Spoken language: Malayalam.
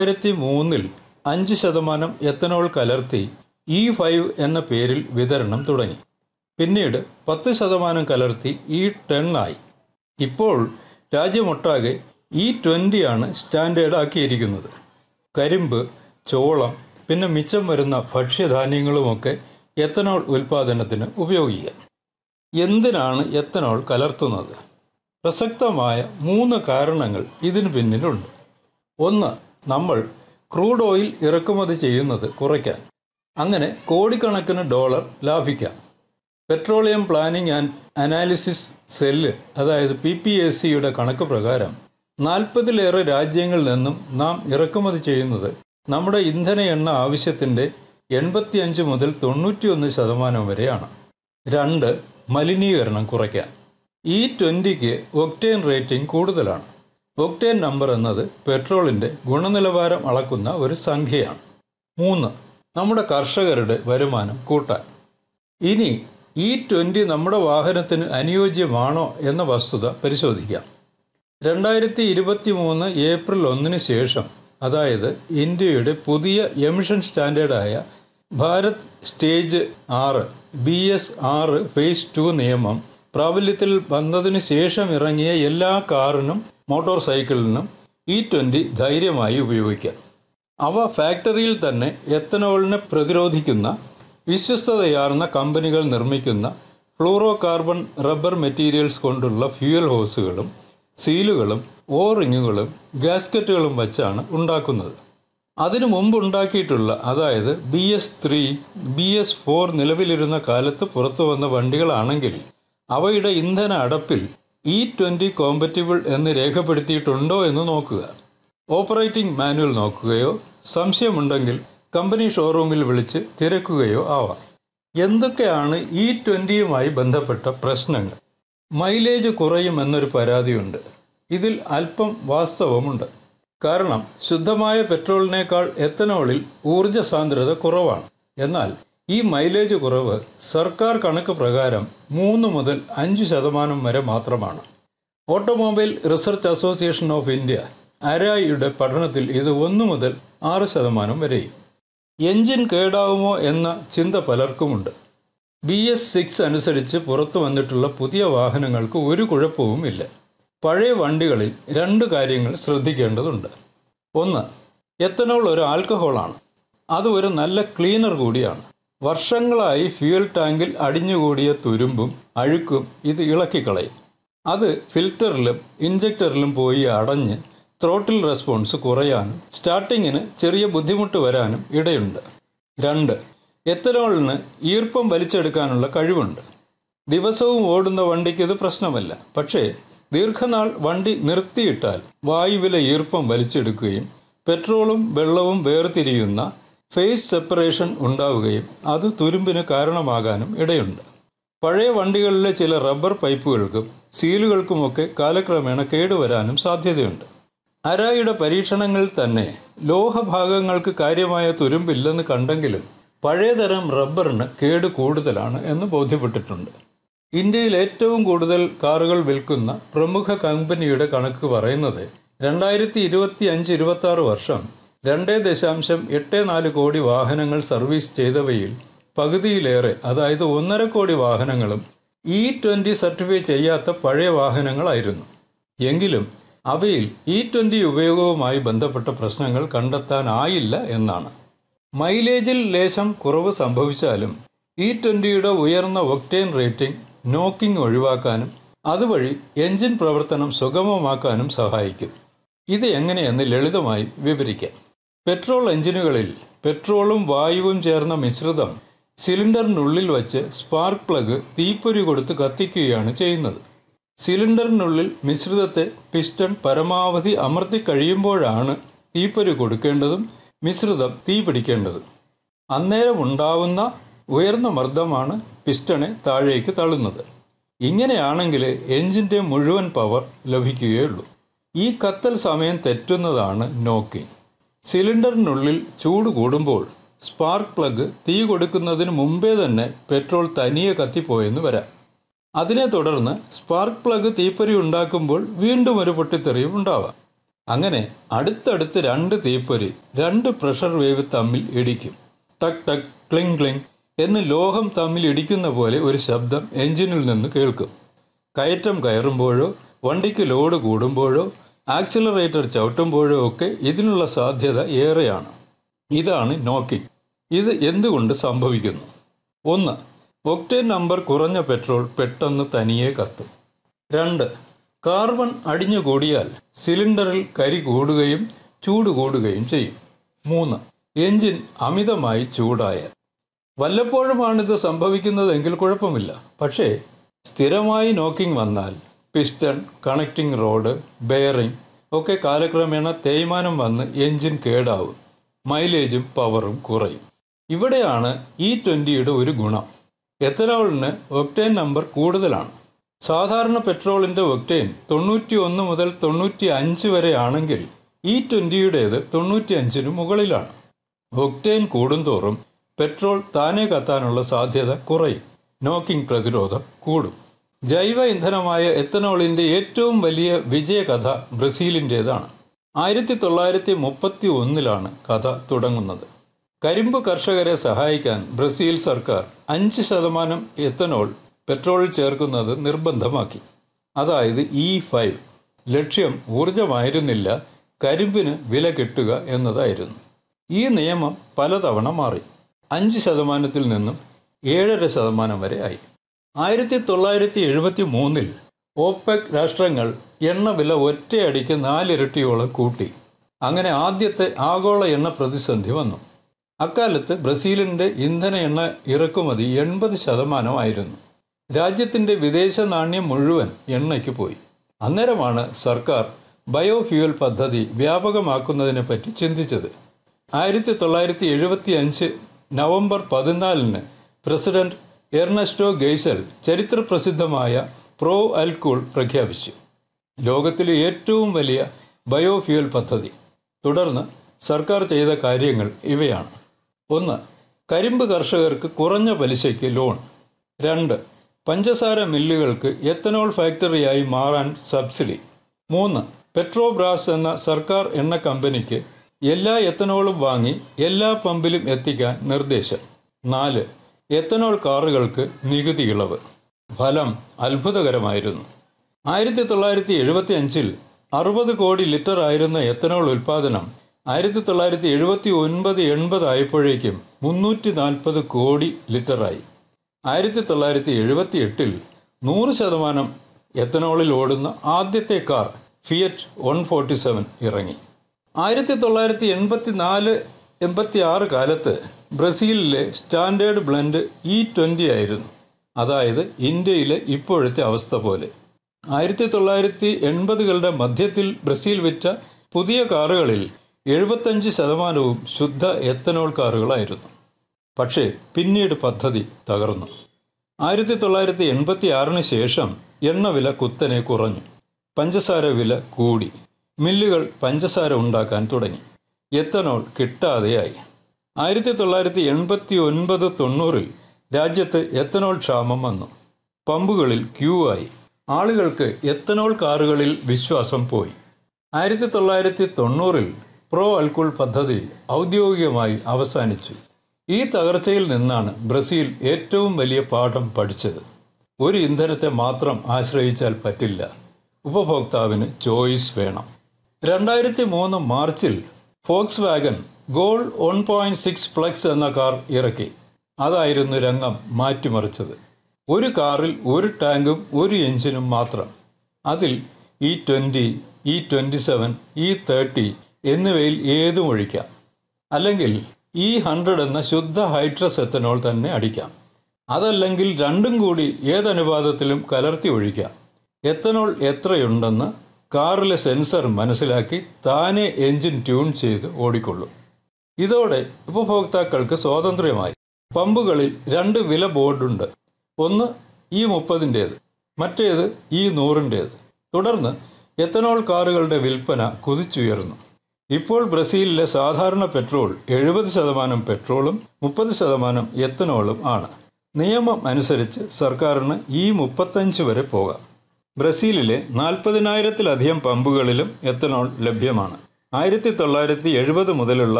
രണ്ടായിരത്തി മൂന്നിൽ അഞ്ച് ശതമാനം എത്തനോൾ കലർത്തി ഇ ഫൈവ് എന്ന പേരിൽ വിതരണം തുടങ്ങി പിന്നീട് പത്ത് ശതമാനം കലർത്തി ഇ ടെൻ ആയി ഇപ്പോൾ രാജ്യമൊട്ടാകെ ഇ ട്വൻ്റിയാണ് സ്റ്റാൻഡേർഡ് ആക്കിയിരിക്കുന്നത് കരിമ്പ് ചോളം പിന്നെ മിച്ചം വരുന്ന ഭക്ഷ്യധാന്യങ്ങളുമൊക്കെ എത്തനോൾ ഉൽപ്പാദനത്തിന് ഉപയോഗിക്കാം എന്തിനാണ് എത്തനോൾ കലർത്തുന്നത് പ്രസക്തമായ മൂന്ന് കാരണങ്ങൾ ഇതിനു പിന്നിലുണ്ട് ഒന്ന് നമ്മൾ ക്രൂഡ് ഓയിൽ ഇറക്കുമതി ചെയ്യുന്നത് കുറയ്ക്കാൻ അങ്ങനെ കോടിക്കണക്കിന് ഡോളർ ലാഭിക്കാം petroleum planning and analysis cell അതായത് പി പി എസ് സിയുടെ കണക്ക് പ്രകാരം നാൽപ്പതിലേറെ രാജ്യങ്ങളിൽ നിന്നും നാം ഇറക്കുമതി ചെയ്യുന്നത് നമ്മുടെ ഇന്ധന എണ്ണ ആവശ്യത്തിൻ്റെ എൺപത്തിയഞ്ച് മുതൽ തൊണ്ണൂറ്റിയൊന്ന് ശതമാനം വരെയാണ് രണ്ട് മലിനീകരണം കുറയ്ക്കാൻ ഇ ട്വൻ്റിക്ക് ഒക്ടേൻ റേറ്റിംഗ് കൂടുതലാണ് ഒക്ടേൻ നമ്പർ എന്നത് പെട്രോളിൻ്റെ ഗുണനിലവാരം അളക്കുന്ന ഒരു സംഖ്യയാണ് മൂന്ന് നമ്മുടെ കർഷകരുടെ വരുമാനം കൂട്ടാൻ ഇനി ഇ ട്വൻ്റി നമ്മുടെ വാഹനത്തിന് അനുയോജ്യമാണോ എന്ന വസ്തുത പരിശോധിക്കാം രണ്ടായിരത്തി ഇരുപത്തി മൂന്ന് ഏപ്രിൽ ഒന്നിന് ശേഷം അതായത് ഇന്ത്യയുടെ പുതിയ എമിഷൻ സ്റ്റാൻഡേർഡായ ഭാരത് സ്റ്റേജ് ആറ് ബി എസ് ആറ് ഫേസ് ടു നിയമം പ്രാബല്യത്തിൽ വന്നതിന് ശേഷം ഇറങ്ങിയ എല്ലാ കാറിനും മോട്ടോർ സൈക്കിളിനും ഇ ട്വൻ്റി ധൈര്യമായി ഉപയോഗിക്കാം അവ ഫാക്ടറിയിൽ തന്നെ എത്തനോളിനെ പ്രതിരോധിക്കുന്ന വിശ്വസ്തതയാർന്ന കമ്പനികൾ നിർമ്മിക്കുന്ന ഫ്ലൂറോ കാർബൺ റബ്ബർ മെറ്റീരിയൽസ് കൊണ്ടുള്ള ഫ്യൂവൽ ഹോസുകളും സീലുകളും ഓറിങ്ങുകളും ഗാസ്കറ്റുകളും വച്ചാണ് ഉണ്ടാക്കുന്നത് അതിനു മുമ്പ് ഉണ്ടാക്കിയിട്ടുള്ള അതായത് B S three B S four നിലവിലിരുന്ന കാലത്ത് പുറത്തു വന്ന വണ്ടികളാണെങ്കിൽ അവയുടെ ഇന്ധന അടപ്പിൽ ഇ ട്വൻ്റി കോമ്പറ്റിബിൾ എന്ന് രേഖപ്പെടുത്തിയിട്ടുണ്ടോ എന്ന് നോക്കുക ഓപ്പറേറ്റിംഗ് മാനുവൽ നോക്കുകയോ സംശയമുണ്ടെങ്കിൽ കമ്പനി ഷോറൂമിൽ വിളിച്ച് തിരക്കുകയോ ആവാം എന്തൊക്കെയാണ് ഇ ട്വൻ്റിയുമായി ബന്ധപ്പെട്ട പ്രശ്നങ്ങൾ മൈലേജ് കുറയുമെന്നൊരു പരാതിയുണ്ട് ഇതിൽ അല്പം വാസ്തവമുണ്ട് കാരണം ശുദ്ധമായ പെട്രോളിനേക്കാൾ എത്തനോളിൽ ഊർജ സാന്ദ്രത കുറവാണ് എന്നാൽ ഈ മൈലേജ് കുറവ് സർക്കാർ കണക്ക് പ്രകാരം മൂന്ന് മുതൽ അഞ്ച് ശതമാനം വരെ മാത്രമാണ് automobile research association of India അരായിയുടെ പഠനത്തിൽ ഇത് ഒന്ന് മുതൽ ആറ് ശതമാനം വരെയും എഞ്ചിൻ കേടാവുമോ എന്ന ചിന്ത പലർക്കുമുണ്ട് ബി എസ് സിക്സ് അനുസരിച്ച് പുറത്തു വന്നിട്ടുള്ള പുതിയ വാഹനങ്ങൾക്ക് ഒരു കുഴപ്പവും ഇല്ല പഴയ വണ്ടികളിൽ രണ്ട് കാര്യങ്ങൾ ശ്രദ്ധിക്കേണ്ടതുണ്ട് ഒന്ന് എത്തനോൾ ഒരു ആൽക്കഹോളാണ് അത് ഒരു നല്ല ക്ലീനർ കൂടിയാണ് വർഷങ്ങളായി ഫ്യൂൽ ടാങ്കിൽ അടിഞ്ഞുകൂടിയ തുരുമ്പും അഴുക്കും ഇത് ഇളക്കിക്കളയും അത് ഫിൽറ്ററിലും ഇഞ്ചക്ടറിലും പോയി അടഞ്ഞ് ത്രോട്ടിൽ റെസ്പോൺസ് കുറയാനും സ്റ്റാർട്ടിങ്ങിന് ചെറിയ ബുദ്ധിമുട്ട് വരാനും ഇടയുണ്ട് രണ്ട് എത്തനോളിന് ഈർപ്പം വലിച്ചെടുക്കാനുള്ള കഴിവുണ്ട് ദിവസവും ഓടുന്ന വണ്ടിക്ക് ഇത് പ്രശ്നമല്ല പക്ഷേ ദീർഘനാൾ വണ്ടി നിർത്തിയിട്ടാൽ വായുവിലെ ഈർപ്പം വലിച്ചെടുക്കുകയും പെട്രോളും വെള്ളവും വേർതിരിയുന്ന ഫേസ് സെപ്പറേഷൻ ഉണ്ടാവുകയും അത് തുരുമ്പിന് കാരണമാകാനും ഇടയുണ്ട് പഴയ വണ്ടികളിലെ ചില റബ്ബർ പൈപ്പുകൾക്കും സീലുകൾക്കുമൊക്കെ കാലക്രമേണ കേടുവരാനും സാധ്യതയുണ്ട് അരായുടെ പരീക്ഷണങ്ങളിൽ തന്നെ ലോഹഭാഗങ്ങൾക്ക് കാര്യമായ തുരുമ്പില്ലെന്ന് കണ്ടെങ്കിലും പഴയതരം റബ്ബറിന് കേട് കൂടുതലാണ് എന്ന് ബോധ്യപ്പെട്ടിട്ടുണ്ട് ഇന്ത്യയിൽ ഏറ്റവും കൂടുതൽ കാറുകൾ വിൽക്കുന്ന പ്രമുഖ കമ്പനിയുടെ കണക്ക് പറയുന്നത് രണ്ടായിരത്തി ഇരുപത്തി അഞ്ച് ഇരുപത്തി ആറ് വർഷം രണ്ട് ദശാംശം എട്ട് നാല് കോടി വാഹനങ്ങൾ സർവീസ് ചെയ്തവയിൽ പകുതിയിലേറെ അതായത് ഒന്നര കോടി വാഹനങ്ങളും ഇ ട്വൻ്റി സർട്ടിഫൈ ചെയ്യാത്ത പഴയ വാഹനങ്ങളായിരുന്നു എങ്കിലും അവയിൽ ഇ ട്വൻ്റി ഉപയോഗവുമായി ബന്ധപ്പെട്ട പ്രശ്നങ്ങൾ കണ്ടെത്താനായില്ല എന്നാണ് മൈലേജിൽ ലേശം കുറവ് സംഭവിച്ചാലും ഇ ട്വൻ്റിയുടെ ഉയർന്ന ഒക്ടേൻ റേറ്റിംഗ് നോക്കിംഗ് ഒഴിവാക്കാനും അതുവഴി എഞ്ചിൻ പ്രവർത്തനം സുഗമമാക്കാനും സഹായിക്കും ഇത് എങ്ങനെയെന്ന് ലളിതമായി വിവരിക്കാം പെട്രോൾ എഞ്ചിനുകളിൽ പെട്രോളും വായുവും ചേർന്ന മിശ്രിതം സിലിണ്ടറിനുള്ളിൽ വച്ച് സ്പാർക്ക് പ്ലഗ് തീപ്പൊരി കൊടുത്ത് കത്തിക്കുകയാണ് ചെയ്യുന്നത് സിലിണ്ടറിനുള്ളിൽ മിശ്രിതത്തെ പിസ്റ്റൺ പരമാവധി അമർത്തി കഴിയുമ്പോഴാണ് തീപ്പൊരി കൊടുക്കേണ്ടതും മിശ്രിതം തീ പിടിക്കേണ്ടതും അന്നേരം ഉണ്ടാവുന്ന ഉയർന്ന മർദ്ദമാണ് പിസ്റ്റണെ താഴേക്ക് തള്ളുന്നത് ഇങ്ങനെയാണെങ്കിൽ എഞ്ചിൻ്റെ മുഴുവൻ പവർ ലഭിക്കുകയുള്ളൂ ഈ കത്തൽ സമയം തെറ്റുന്നതാണ് നോക്കിംഗ് സിലിണ്ടറിനുള്ളിൽ ചൂട് കൂടുമ്പോൾ സ്പാർക്ക് പ്ലഗ് തീ കൊടുക്കുന്നതിന് മുമ്പേ തന്നെ പെട്രോൾ തനിയെ കത്തിപ്പോയെന്ന് വരാം അതിനെ തുടർന്ന് സ്പാർക്ക് പ്ലഗ് തീപ്പൊരി ഉണ്ടാക്കുമ്പോൾ വീണ്ടും ഒരു പൊട്ടിത്തെറിയും ഉണ്ടാവാം അങ്ങനെ അടുത്തടുത്ത് രണ്ട് തീപ്പൊരി രണ്ട് പ്രഷർ വേവ് തമ്മിൽ ഇടിക്കും ടക് ടക് ക്ലിങ് ക്ലിങ് എന്ന് ലോഹം തമ്മിൽ ഇടിക്കുന്ന പോലെ ഒരു ശബ്ദം എഞ്ചിനിൽ നിന്ന് കേൾക്കും കയറ്റം കയറുമ്പോഴോ വണ്ടിക്ക് ലോഡ് കൂടുമ്പോഴോ ആക്സിലറേറ്റർ ചവിട്ടുമ്പോഴോ ഒക്കെ ഇതിനുള്ള സാധ്യത ഏറെയാണ് ഇതാണ് നോക്കിംഗ് ഇത് എന്തുകൊണ്ട് സംഭവിക്കുന്നു ഒന്ന് ഒക്ടേൻ നമ്പർ കുറഞ്ഞ പെട്രോൾ പെട്ടെന്ന് തനിയെ കത്തും രണ്ട് കാർബൺ അടിഞ്ഞുകൂടിയാൽ സിലിണ്ടറിൽ കരി കൂടുകയും ചൂട് കൂടുകയും ചെയ്യും മൂന്ന് എഞ്ചിൻ അമിതമായി ചൂടായാൽ വല്ലപ്പോഴുമാണിത് സംഭവിക്കുന്നതെങ്കിൽ കുഴപ്പമില്ല പക്ഷേ സ്ഥിരമായി നോക്കിംഗ് വന്നാൽ പിസ്റ്റൺ കണക്റ്റിംഗ് റോഡ് ബെയറിംഗ് ഒക്കെ കാലക്രമേണ തേയ്മാനം വന്ന് എഞ്ചിൻ കേടാവും മൈലേജും പവറും കുറയും ഇവിടെയാണ് ഇ ട്വൻ്റിയുടെ ഒരു ഗുണം എത്തനോളിന് ഒക്ടേൻ നമ്പർ കൂടുതലാണ് സാധാരണ പെട്രോളിൻ്റെ ഒക്ടേൻ തൊണ്ണൂറ്റി ഒന്ന് മുതൽ തൊണ്ണൂറ്റി അഞ്ച് വരെ ആണെങ്കിൽ ഇ ട്വൻ്റിയുടേത് തൊണ്ണൂറ്റി അഞ്ചിന് മുകളിലാണ് ഒക്ടേൻ കൂടുന്തോറും പെട്രോൾ താനെ കത്താനുള്ള സാധ്യത കുറയും നോക്കിംഗ് പ്രതിരോധം കൂടും ജൈവ ഇന്ധനമായ എത്തനോളിന്റെ ഏറ്റവും വലിയ വിജയകഥ ബ്രസീലിൻ്റെതാണ് ആയിരത്തി തൊള്ളായിരത്തി മുപ്പത്തി ഒന്നിലാണ് കഥ തുടങ്ങുന്നത് കരിമ്പ് കർഷകരെ സഹായിക്കാൻ ബ്രസീൽ സർക്കാർ അഞ്ച് ശതമാനം എത്തനോൾ പെട്രോളിൽ ചേർക്കുന്നത് നിർബന്ധമാക്കി അതായത് ഇ ഫൈവ് ലക്ഷ്യം ഊർജമായിരുന്നില്ല കരിമ്പിന് വില കിട്ടുക എന്നതായിരുന്നു ഈ നിയമം പലതവണ മാറി അഞ്ച് ശതമാനത്തിൽ നിന്നും ഏഴര ശതമാനം വരെ ആയി ആയിരത്തി തൊള്ളായിരത്തി എഴുപത്തി മൂന്നിൽ ഓപെക് രാഷ്ട്രങ്ങൾ എണ്ണ വില ഒറ്റയടിക്ക് നാലിരട്ടിയോളം കൂട്ടി അങ്ങനെ ആദ്യത്തെ ആഗോള എണ്ണ പ്രതിസന്ധി വന്നു അക്കാലത്ത് ബ്രസീലിൻ്റെ ഇന്ധന എണ്ണ ഇറക്കുമതി എൺപത് ശതമാനമായിരുന്നു രാജ്യത്തിൻ്റെ വിദേശ നാണ്യം മുഴുവൻ എണ്ണയ്ക്ക് പോയി അന്നേരമാണ് സർക്കാർ ബയോഫ്യൂവൽ പദ്ധതി വ്യാപകമാക്കുന്നതിനെ പറ്റി ചിന്തിച്ചത് ആയിരത്തി തൊള്ളായിരത്തി എഴുപത്തി അഞ്ച് നവംബർ പതിനാലിന് പ്രസിഡന്റ് എർണസ്റ്റോ ഗെയ്സൽ ചരിത്രപ്രസിദ്ധമായ പ്രോ അൽകൂൾ പ്രഖ്യാപിച്ചു ലോകത്തിലെ ഏറ്റവും വലിയ ബയോഫ്യൂവൽ പദ്ധതി തുടർന്ന് സർക്കാർ ചെയ്ത കാര്യങ്ങൾ ഇവയാണ് ഒന്ന് കരിമ്പ് കർഷകർക്ക് കുറഞ്ഞ പലിശയ്ക്ക് ലോൺ രണ്ട് പഞ്ചസാര മില്ലുകൾക്ക് എത്തനോൾ ഫാക്ടറിയായി മാറാൻ സബ്സിഡി മൂന്ന് പെട്രോബ്രാസ് എന്ന സർക്കാർ എണ്ണ കമ്പനിക്ക് എല്ലാ എത്തനോളും വാങ്ങി എല്ലാ പമ്പിലും എത്തിക്കാൻ നിർദ്ദേശം നാല് എത്തനോൾ കാറുകൾക്ക് നികുതി ഇളവ് ഫലം അത്ഭുതകരമായിരുന്നു ആയിരത്തി തൊള്ളായിരത്തി എഴുപത്തി അഞ്ചിൽ അറുപത് കോടി ലിറ്റർ ആയിരുന്ന എത്തനോൾ ഉൽപാദനം ആയിരത്തി തൊള്ളായിരത്തി എഴുപത്തി ഒൻപത് എൺപത് ആയപ്പോഴേക്കും മുന്നൂറ്റി നാൽപ്പത് കോടി ലിറ്ററായി ആയിരത്തി തൊള്ളായിരത്തി എഴുപത്തി എട്ടിൽ നൂറ് ശതമാനം എത്തനോളിൽ ഓടുന്ന ആദ്യത്തെ car Fiat one forty seven ഇറങ്ങി ആയിരത്തി തൊള്ളായിരത്തി എൺപത്തി നാല് എൺപത്തി ആറ് കാലത്ത് ബ്രസീലിലെ സ്റ്റാൻഡേർഡ് ബ്ലെൻഡ് ഇ ട്വൻ്റി ആയിരുന്നു അതായത് ഇന്ത്യയിലെ ഇപ്പോഴത്തെ അവസ്ഥ പോലെ ആയിരത്തി തൊള്ളായിരത്തി എൺപതുകളുടെ മധ്യത്തിൽ ബ്രസീൽ വിറ്റ പുതിയ കാറുകളിൽ എഴുപത്തഞ്ച് ശതമാനവും ശുദ്ധ എത്തനോൾ കാറുകളായിരുന്നു പക്ഷേ പിന്നീട് പദ്ധതി തകർന്നു ആയിരത്തി തൊള്ളായിരത്തി എൺപത്തി ആറിന് ശേഷം എണ്ണവില കുത്തനെ കുറഞ്ഞു പഞ്ചസാര വില കൂടി മില്ലുകൾ പഞ്ചസാര ഉണ്ടാക്കാൻ തുടങ്ങി എത്തനോൾ കിട്ടാതെയായി ആയിരത്തി തൊള്ളായിരത്തി എൺപത്തി ഒൻപത് തൊണ്ണൂറിൽ രാജ്യത്ത് എത്തനോൾ ക്ഷാമം വന്നു പമ്പുകളിൽ ക്യൂ ആയി ആളുകൾക്ക് എത്തനോൾ കാറുകളിൽ വിശ്വാസം പോയി ആയിരത്തി തൊള്ളായിരത്തി തൊണ്ണൂറിൽ പ്രോ അൽക്കുൾ പദ്ധതി ഔദ്യോഗികമായി അവസാനിച്ചു ഈ തകർച്ചയിൽ നിന്നാണ് ബ്രസീൽ ഏറ്റവും വലിയ പാഠം പഠിച്ചത് ഒരു ഇന്ധനത്തെ മാത്രം ആശ്രയിച്ചാൽ പറ്റില്ല ഉപഭോക്താവിന് ചോയ്സ് വേണം രണ്ടായിരത്തി മൂന്ന് മാർച്ചിൽ Volkswagen Gol one point six flex എന്ന കാർ ഇറക്കി അതായിരുന്നു രംഗം മാറ്റിമറിച്ചത് ഒരു കാറിൽ ഒരു ടാങ്കും ഒരു എഞ്ചിനും മാത്രം അതിൽ E twenty E twenty seven E thirty എന്നിവയിൽ ഏതും ഒഴിക്കാം അല്ലെങ്കിൽ ഇ ഹൺഡ്രഡ് എന്ന ശുദ്ധ ഹൈഡ്രസ് എത്തനോൾ തന്നെ അടിക്കാം അതല്ലെങ്കിൽ രണ്ടും കൂടി ഏതനുപാതത്തിലും കലർത്തി ഒഴിക്കാം എത്തനോൾ എത്രയുണ്ടെന്ന് കാറിലെ സെൻസർ മനസ്സിലാക്കി താനെ എഞ്ചിൻ ട്യൂൺ ചെയ്ത് ഓടിക്കൊള്ളും ഇതോടെ ഉപഭോക്താക്കൾക്ക് സ്വാതന്ത്ര്യമായി പമ്പുകളിൽ രണ്ട് വില ബോർഡുണ്ട് ഒന്ന് ഈ മുപ്പതിൻ്റേത് മറ്റേത് ഈ നൂറിൻ്റേത് തുടർന്ന് എത്തനോൾ കാറുകളുടെ വിൽപ്പന കുതിച്ചുയർന്നു ഇപ്പോൾ ബ്രസീലിലെ സാധാരണ പെട്രോൾ എഴുപത് ശതമാനം പെട്രോളും മുപ്പത് ശതമാനം എത്തനോളും ആണ് നിയമം അനുസരിച്ച് സർക്കാരിന് ഈ മുപ്പത്തഞ്ച് വരെ പോകാം ബ്രസീലിലെ നാൽപ്പതിനായിരത്തിലധികം പമ്പുകളിലും എത്തനോൾ ലഭ്യമാണ് ആയിരത്തി തൊള്ളായിരത്തി എഴുപത് മുതലുള്ള